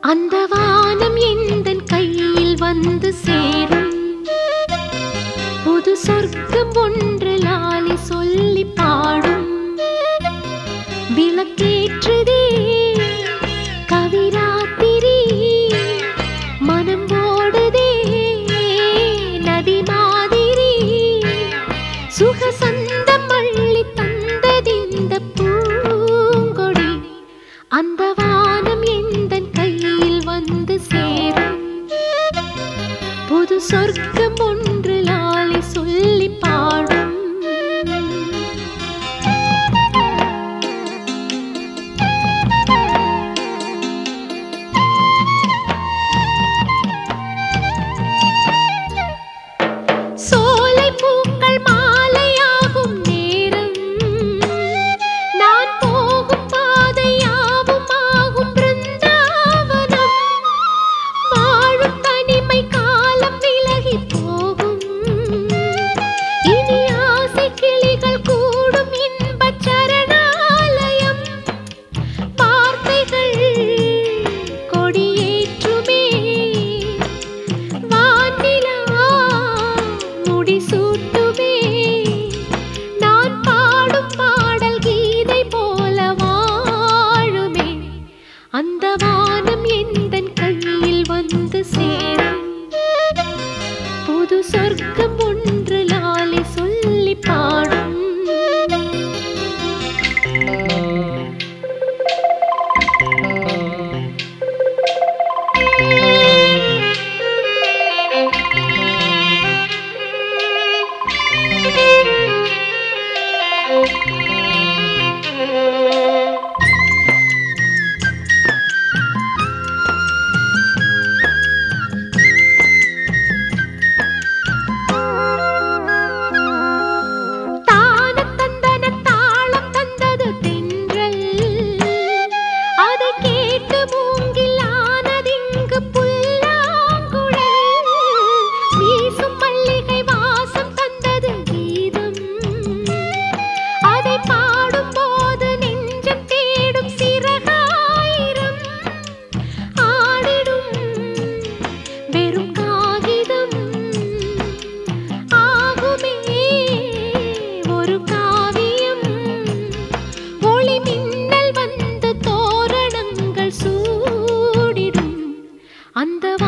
அந்த வானம் எந்தன் கையில் வந்து சேரும் புது சொர்க்கம் ஒன்று லாலி சொல்லி பாடும் விளக்கேற்றுதே கவிராத்திரி மனம் ஓடுதே நதி மாதிரி சுகசந்தம் அள்ளி தந்ததிந்த பூங்கொடி அந்த வானம் எந்தன் கையில் வந்து சேரும் புது சொர்க்கம் ஒன்று லாலி சொல்லி பாடும் சோலை பூக்கள் மாலையாகும் நேரம் நான் போகும் பாதையாவும் ஆகும் பிருந்தாவனம் வாழும் தனிமை காலம் விலகி போகும் இனி ஆசை கிளிகள் கூடும் இன்பச் சரணாலயம் வார்த்தைகள் கொடியேற்றுமே வானிலா முடிசூட்டுமே நான் பாடும் பாடல் கீதை போல வாழுமே அந்த வானம் எந்தன் கையில் வந்து சேரும் புது சொர்க்கம் ஒன்று லாலி சொல்லி பாடும் தான தந்தன தாளம் தந்தது தென்றல் அதை கேட்டு மூங்கில் ஆனதிங்கு புல்லாங்குழல் வீசும் மல்லிகை வாசம் தந்தது கீதம் அதை பாடும்போது நெஞ்சம் தேடும் சிறகாயிரம் ஆடிடும் வெறும் காகிதம் ஆகுமே ஒரு காவியம் ஒளி மின்னல் வந்து தோரணங்கள் சூடிடும் அந்த